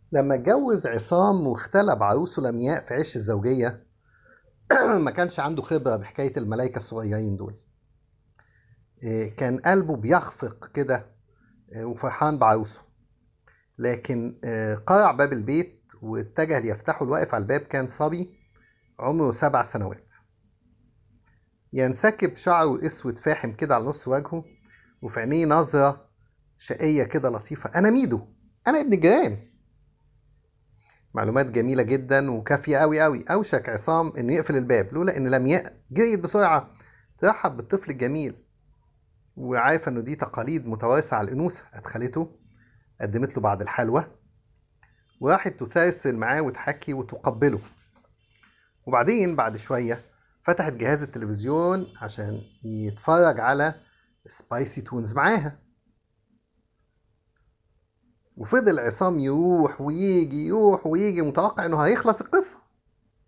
لما اتجوز عصام واختلى بعروسه لمياء في عش الزوجية ما كانش عنده خبرة بحكاية الملايكة الصغيرين دول إيه، كان قلبه بيخفق كده إيه، وفرحان بعروسه لكن إيه، قرع باب البيت واتجه ليفتحه الواقف على الباب كان صبي عمره سبع سنوات ينسكب شعره اسود فاحم كده على نص وجهه وفي عينيه نظرة شقية كده لطيفة أنا ميدو أنا ابن الجيران معلومات جميلة جدا وكافية أوي أوي أوشك عصام إنه يقفل الباب لولا إن لمياء جريت بسرعة ترحب بالطفل الجميل وعارفة إنه دي تقاليد متوارثة على الأنوثة أدخلته قدمت له بعض الحلوى وراحت تسرسل معاه وتحكي وتقبله وبعدين بعد شوية فتحت جهاز التلفزيون عشان يتفرج على سبايسي تونز معاها وفضل عصام يروح ويجي يروح ويجي متوقع انه هيخلص القصة